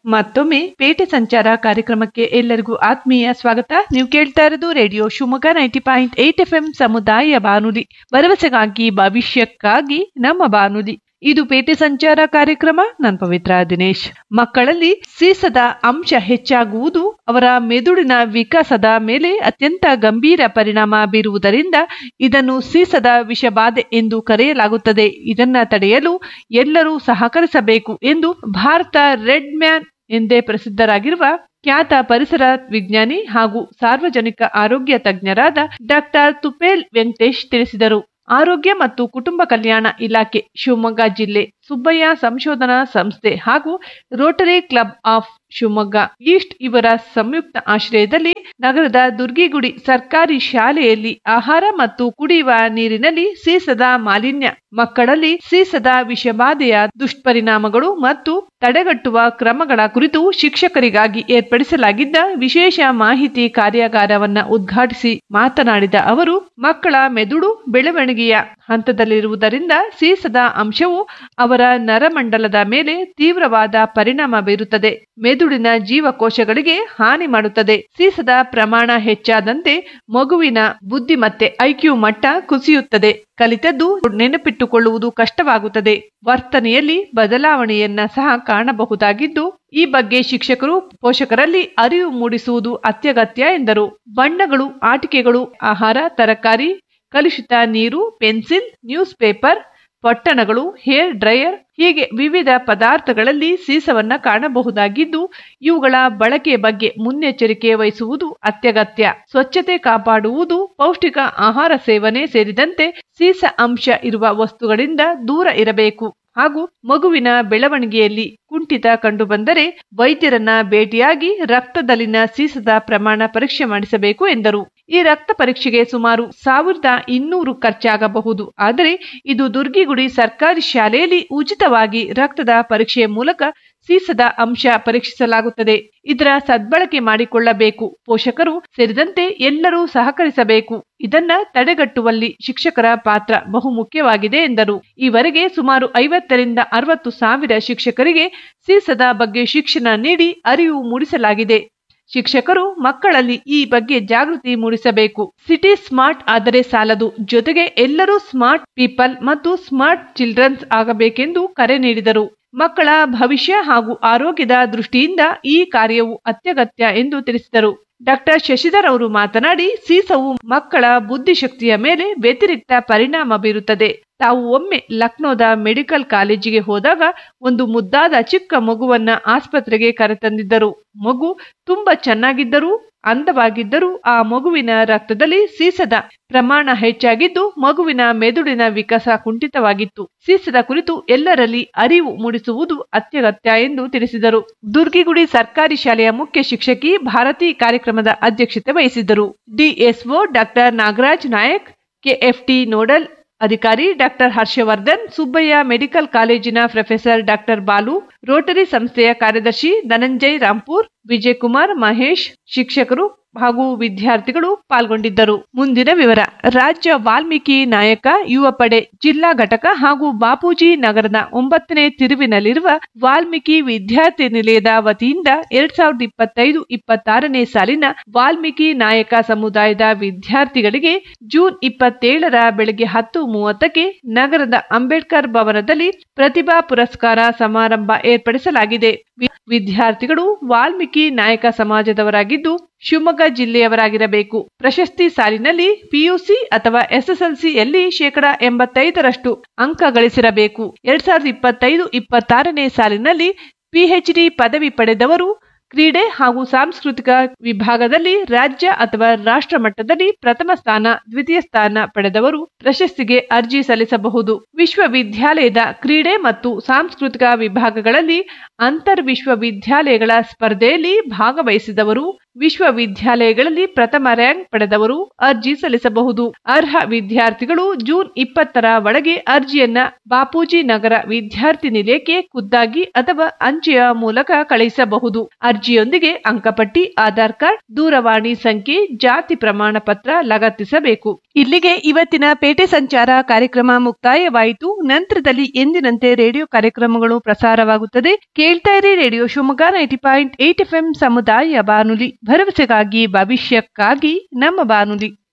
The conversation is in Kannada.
ಮತ್ತೊಮ್ಮೆ ಪೇಟೆ ಸಂಚಾರ ಕಾರ್ಯಕ್ರಮಕ್ಕೆ ಎಲ್ಲರಿಗೂ ಆತ್ಮೀಯ ಸ್ವಾಗತ ನೀವು ಕೇಳ್ತಾ ಇರೋದು radio Shivamogga ninety point eight FM ಎಂ ಸಮುದಾಯ ಬಾನುಲಿ ಭರವಸೆಗಾಗಿ ಭವಿಷ್ಯಕ್ಕಾಗಿ ನಮ್ಮ ಬಾನುಲಿ ಇದು ಪೇಟೆ ಸಂಚಾರ ಕಾರ್ಯಕ್ರಮ ನಾನು ಪವಿತ್ರ ದಿನೇಶ್ ಮಕ್ಕಳಲ್ಲಿ ಸೀಸದ ಅಂಶ ಹೆಚ್ಚಾಗುವುದು ಅವರ ಮೆದುಳಿನ ವಿಕಾಸದ ಮೇಲೆ ಅತ್ಯಂತ ಗಂಭೀರ ಪರಿಣಾಮ ಬೀರುವುದರಿಂದ ಇದನ್ನು ಸೀಸದ ವಿಷಬಾಧೆ ಎಂದು ಕರೆಯಲಾಗುತ್ತದೆ ಇದನ್ನ ತಡೆಯಲು ಎಲ್ಲರೂ ಸಹಕರಿಸಬೇಕು ಎಂದು ಭಾರತ ರೆಡ್ ಮ್ಯಾನ್ ಎಂದೇ ಪ್ರಸಿದ್ಧರಾಗಿರುವ ಖ್ಯಾತ ಪರಿಸರ ವಿಜ್ಞಾನಿ ಹಾಗೂ ಸಾರ್ವಜನಿಕ ಆರೋಗ್ಯ ತಜ್ಞರಾದ ಡಾಕ್ಟರ್ ತುಪೇಲ್ ವೆಂಕಟೇಶ್ ತಿಳಿಸಿದರು ಆರೋಗ್ಯ ಮತ್ತು ಕುಟುಂಬ ಕಲ್ಯಾಣ ಇಲಾಖೆ ಶಿವಮೊಗ್ಗ ಜಿಲ್ಲೆ ಸುಬ್ಬಯ್ಯ ಸಂಶೋಧನಾ ಸಂಸ್ಥೆ ಹಾಗೂ rotary club of Shivamogga east ಇವರ ಸಂಯುಕ್ತ ಆಶ್ರಯದಲ್ಲಿ ನಗರದ ದುರ್ಗಿಗುಡಿ ಸರ್ಕಾರಿ ಶಾಲೆಯಲ್ಲಿ ಆಹಾರ ಮತ್ತು ಕುಡಿಯುವ ನೀರಿನಲ್ಲಿ ಸೀಸದ ಮಾಲಿನ್ಯ ಮಕ್ಕಳಲ್ಲಿ ಸೀಸದ ವಿಷಬಾಧೆಯ ದುಷ್ಪರಿಣಾಮಗಳು ಮತ್ತು ತಡೆಗಟ್ಟುವ ಕ್ರಮಗಳ ಕುರಿತು ಶಿಕ್ಷಕರಿಗಾಗಿ ಏರ್ಪಡಿಸಲಾಗಿದ್ದ ವಿಶೇಷ ಮಾಹಿತಿ ಕಾರ್ಯಾಗಾರವನ್ನ ಉದ್ಘಾಟಿಸಿ ಮಾತನಾಡಿದ ಅವರು ಮಕ್ಕಳ ಮೆದುಳು ಬೆಳವಣಿಗೆಯ ಹಂತದಲ್ಲಿರುವುದರಿಂದ ಸೀಸದ ಅಂಶವು ಅವರ ನರಮಂಡಲದ ಮೇಲೆ ತೀವ್ರವಾದ ಪರಿಣಾಮ ಬೀರುತ್ತದೆ ಮೆದುಳಿನ ಜೀವಕೋಶಗಳಿಗೆ ಹಾನಿ ಮಾಡುತ್ತದೆ ಸೀಸದ ಪ್ರಮಾಣ ಹೆಚ್ಚಾದಂತೆ ಮಗುವಿನ ಬುದ್ಧಿಮತ್ತೆ ಐಕ್ಯೂ ಮಟ್ಟ ಕುಸಿಯುತ್ತದೆ ಕಲಿತದ್ದು ನೆನಪಿಟ್ಟುಕೊಳ್ಳುವುದು ಕಷ್ಟವಾಗುತ್ತದೆ ವರ್ತನೆಯಲ್ಲಿ ಬದಲಾವಣೆಯನ್ನ ಸಹ ಕಾಣಬಹುದಾಗಿದ್ದು ಈ ಬಗ್ಗೆ ಶಿಕ್ಷಕರು ಪೋಷಕರಲ್ಲಿ ಅರಿವು ಮೂಡಿಸುವುದು ಅತ್ಯಗತ್ಯ ಎಂದರು ಬಣ್ಣಗಳು ಆಟಿಕೆಗಳು ಆಹಾರ ತರಕಾರಿ ಕಲುಷಿತ ನೀರು ಪೆನ್ಸಿಲ್ ನ್ಯೂಸ್ ಪೇಪರ್ ಪೊಟ್ಟಣಗಳು ಹೇರ್ ಡ್ರೈಯರ್ ಹೀಗೆ ವಿವಿಧ ಪದಾರ್ಥಗಳಲ್ಲಿ ಸೀಸವನ್ನ ಕಾಣಬಹುದಾಗಿದ್ದು ಇವುಗಳ ಬಳಕೆ ಬಗ್ಗೆ ಮುನ್ನೆಚ್ಚರಿಕೆ ವಹಿಸುವುದು ಅತ್ಯಗತ್ಯ ಸ್ವಚ್ಛತೆ ಕಾಪಾಡುವುದು ಪೌಷ್ಟಿಕ ಆಹಾರ ಸೇವನೆ ಸೇರಿದಂತೆ ಸೀಸ ಅಂಶ ಇರುವ ವಸ್ತುಗಳಿಂದ ದೂರ ಇರಬೇಕು ಹಾಗೂ ಮಗುವಿನ ಬೆಳವಣಿಗೆಯಲ್ಲಿ ಕುಂಠಿತ ಕಂಡುಬಂದರೆ ವೈದ್ಯರನ್ನ ಭೇಟಿಯಾಗಿ ರಕ್ತದಲ್ಲಿನ ಸೀಸದ ಪ್ರಮಾಣ ಪರೀಕ್ಷೆ ಮಾಡಿಸಬೇಕು ಎಂದರು ಈ ರಕ್ತ ಪರೀಕ್ಷೆಗೆ ಸುಮಾರು ಸಾವಿರದ ಇನ್ನೂರು ಖರ್ಚಾಗಬಹುದು ಆದರೆ ಇದು ದುರ್ಗಿಗುಡಿ ಸರ್ಕಾರಿ ಶಾಲೆಯಲ್ಲಿ ಉಚಿತವಾಗಿ ರಕ್ತದ ಪರೀಕ್ಷೆಯ ಮೂಲಕ ಸೀಸದ ಅಂಶ ಪರೀಕ್ಷಿಸಲಾಗುತ್ತದೆ ಇದರ ಸದ್ಬಳಕೆ ಮಾಡಿಕೊಳ್ಳಬೇಕು ಪೋಷಕರು ಸೇರಿದಂತೆ ಎಲ್ಲರೂ ಸಹಕರಿಸಬೇಕು ಇದನ್ನ ತಡೆಗಟ್ಟುವಲ್ಲಿ ಶಿಕ್ಷಕರ ಪಾತ್ರ ಬಹುಮುಖ್ಯವಾಗಿದೆ ಎಂದರು ಈವರೆಗೆ ಸುಮಾರು ಐವತ್ತರಿಂದ ಅರವತ್ತು ಸಾವಿರ ಶಿಕ್ಷಕರಿಗೆ ಸೀಸದ ಬಗ್ಗೆ ಶಿಕ್ಷಣ ನೀಡಿ ಅರಿವು ಮೂಡಿಸಲಾಗಿದೆ ಶಿಕ್ಷಕರು ಮಕ್ಕಳಲ್ಲಿ ಈ ಬಗ್ಗೆ ಜಾಗೃತಿ ಮೂಡಿಸಬೇಕು ಸಿಟಿ ಸ್ಮಾರ್ಟ್ ಆದರೆ ಸಾಲದು ಜೊತೆಗೆ ಎಲ್ಲರೂ ಸ್ಮಾರ್ಟ್ ಪೀಪಲ್ ಮತ್ತು ಸ್ಮಾರ್ಟ್ ಚಿಲ್ಡ್ರನ್ಸ್ ಆಗಬೇಕೆಂದು ಕರೆ ನೀಡಿದರು ಮಕ್ಕಳ ಭವಿಷ್ಯ ಹಾಗೂ ಆರೋಗ್ಯದ ದೃಷ್ಟಿಯಿಂದ ಈ ಕಾರ್ಯವು ಅತ್ಯಗತ್ಯ ಎಂದು ತಿಳಿಸಿದರು ಡಾಕ್ಟರ್ ಶಶಿಧರ್ ಅವರು ಮಾತನಾಡಿ ಸೀಸವು ಮಕ್ಕಳ ಬುದ್ಧಿಶಕ್ತಿಯ ಮೇಲೆ ವ್ಯತಿರಿಕ್ತ ಪರಿಣಾಮ ಬೀರುತ್ತದೆ ತಾವು ಒಮ್ಮೆ ಲಕ್ನೋದ ಮೆಡಿಕಲ್ ಕಾಲೇಜಿಗೆ ಹೋದಾಗ ಒಂದು ಮುದ್ದಾದ ಚಿಕ್ಕ ಮಗುವನ್ನ ಆಸ್ಪತ್ರೆಗೆ ಕರೆತಂದಿದ್ದರು ಮಗು ತುಂಬಾ ಚೆನ್ನಾಗಿದ್ದರೂ ಅಂದವಾಗಿದ್ದರೂ ಆ ಮಗುವಿನ ರಕ್ತದಲ್ಲಿ ಸೀಸದ ಪ್ರಮಾಣ ಹೆಚ್ಚಾಗಿದ್ದು ಮಗುವಿನ ಮೆದುಳಿನ ವಿಕಾಸ ಕುಂಠಿತವಾಗಿತ್ತು ಸೀಸದ ಕುರಿತು ಎಲ್ಲರಲ್ಲಿ ಅರಿವು ಮೂಡಿಸುವುದು ಅತ್ಯಗತ್ಯ ಎಂದು ತಿಳಿಸಿದರು ದುರ್ಗಿಗುಡಿ ಸರ್ಕಾರಿ ಶಾಲೆಯ ಮುಖ್ಯ ಶಿಕ್ಷಕಿ ಭಾರತಿ ಕಾರ್ಯಕ್ರಮದ ಅಧ್ಯಕ್ಷತೆ ವಹಿಸಿದ್ದರು DSO doctor Nagaraj Nayak KFT nodal ಅಧಿಕಾರಿ ಡಾಕ್ಟರ್ ಹರ್ಷವರ್ಧನ್ ಸುಬ್ಬಯ್ಯ ಮೆಡಿಕಲ್ ಕಾಲೇಜಿನ ಪ್ರೊಫೆಸರ್ ಡಾಕ್ಟರ್ ಬಾಲು ರೋಟರಿ ಸಂಸ್ಥೆಯ ಕಾರ್ಯದರ್ಶಿ ಧನಂಜಯ್ ರಾಂಪುರ್ ವಿಜಯಕುಮಾರ್ ಮಹೇಶ್ ಶಿಕ್ಷಕರು ಹಾಗೂ ವಿದ್ಯಾರ್ಥಿಗಳು ಪಾಲ್ಗೊಂಡಿದ್ದರು ಮುಂದಿನ ವಿವರ ರಾಜ್ಯ ವಾಲ್ಮೀಕಿ ನಾಯಕ ಯುವ ಪಡೆ ಜಿಲ್ಲಾ ಘಟಕ ಹಾಗೂ ಬಾಪೂಜಿ ನಗರದ ಒಂಬತ್ತನೇ ತಿರುವಿನಲ್ಲಿರುವ ವಾಲ್ಮೀಕಿ ವಿದ್ಯಾರ್ಥಿ ನಿಲಯದ ವತಿಯಿಂದ ಎರಡ್ ಸಾವಿರದ ಇಪ್ಪತ್ತೈದು ಇಪ್ಪತ್ತಾರನೇ ಸಾಲಿನ ವಾಲ್ಮೀಕಿ ನಾಯಕ ಸಮುದಾಯದ ವಿದ್ಯಾರ್ಥಿಗಳಿಗೆ ಜೂನ್ ಇಪ್ಪತ್ತೇಳರ ಬೆಳಗ್ಗೆ ಹತ್ತು ಮೂವತ್ತಕ್ಕೆ ನಗರದ ಅಂಬೇಡ್ಕರ್ ಭವನದಲ್ಲಿ ಪ್ರತಿಭಾ ಪುರಸ್ಕಾರ ಸಮಾರಂಭ ಏರ್ಪಡಿಸಲಾಗಿದೆ ವಿದ್ಯಾರ್ಥಿಗಳು ವಾಲ್ಮೀಕಿ ನಾಯಕ ಸಮಾಜದವರಾಗಿದ್ದು ಶಿವಮೊಗ್ಗ ಜಿಲ್ಲೆಯವರಾಗಿರಬೇಕು ಪ್ರಶಸ್ತಿ ಸಾಲಿನಲ್ಲಿ ಪಿಯುಸಿ ಅಥವಾ ಎಸ್ಎಸ್ಎಲ್ಸಿಯಲ್ಲಿ ಶೇಕಡಾ ಎಂಬತ್ತೈದರಷ್ಟು ಅಂಕ ಗಳಿಸಿರಬೇಕು ಎರಡ್ ಸಾವಿರದ ಇಪ್ಪತ್ತೈದು ಇಪ್ಪತ್ತಾರನೇ ಸಾಲಿನಲ್ಲಿ ಪಿಎಚ್ಡಿ ಪದವಿ ಪಡೆದವರು ಕ್ರೀಡೆ ಹಾಗೂ ಸಾಂಸ್ಕೃತಿಕ ವಿಭಾಗದಲ್ಲಿ ರಾಜ್ಯ ಅಥವಾ ರಾಷ್ಟ್ರ ಮಟ್ಟದಲ್ಲಿ ಪ್ರಥಮ ಸ್ಥಾನ ದ್ವಿತೀಯ ಸ್ಥಾನ ಪಡೆದವರು ಪ್ರಶಸ್ತಿಗೆ ಅರ್ಜಿ ಸಲ್ಲಿಸಬಹುದು ವಿಶ್ವವಿದ್ಯಾಲಯದ ಕ್ರೀಡೆ ಮತ್ತು ಸಾಂಸ್ಕೃತಿಕ ವಿಭಾಗಗಳಲ್ಲಿ ಅಂತರ್ ವಿಶ್ವವಿದ್ಯಾಲಯಗಳ ಸ್ಪರ್ಧೆಯಲ್ಲಿ ಭಾಗವಹಿಸಿದವರು ವಿಶ್ವವಿದ್ಯಾಲಯಗಳಲ್ಲಿ ಪ್ರಥಮ ರ್ಯಾಂಕ್ ಪಡೆದವರು ಅರ್ಜಿ ಸಲ್ಲಿಸಬಹುದು ಅರ್ಹ ವಿದ್ಯಾರ್ಥಿಗಳು ಜೂನ್ ಇಪ್ಪತ್ತರ ಒಳಗೆ ಅರ್ಜಿಯನ್ನ ಬಾಪೂಜಿ ನಗರ ವಿದ್ಯಾರ್ಥಿ ನಿಲಯಕ್ಕೆ ಖುದ್ದಾಗಿ ಅಥವಾ ಅಂಚೆಯ ಮೂಲಕ ಕಳುಹಿಸಬಹುದು ಅರ್ಜಿಯೊಂದಿಗೆ ಅಂಕಪಟ್ಟಿ ಆಧಾರ್ ಕಾರ್ಡ್ ದೂರವಾಣಿ ಸಂಖ್ಯೆ ಜಾತಿ ಪ್ರಮಾಣ ಪತ್ರ ಲಗತ್ತಿಸಬೇಕು ಇಲ್ಲಿಗೆ ಇವತ್ತಿನ ಪೇಟೆ ಸಂಚಾರ ಕಾರ್ಯಕ್ರಮ ಮುಕ್ತಾಯವಾಯಿತು ನಂತರದಲ್ಲಿ ಎಂದಿನಂತೆ ರೇಡಿಯೋ ಕಾರ್ಯಕ್ರಮಗಳು ಪ್ರಸಾರವಾಗುತ್ತದೆ ಕೇಳ್ತಾ ಇರಿ radio Shivamogga ninety point eight F ಸಮುದಾಯ ಬಾನುಲಿ ಭರವಸೆಗಾಗಿ ಭವಿಷ್ಯಕ್ಕಾಗಿ ನಮ್ಮ ಬಾನುಲಿ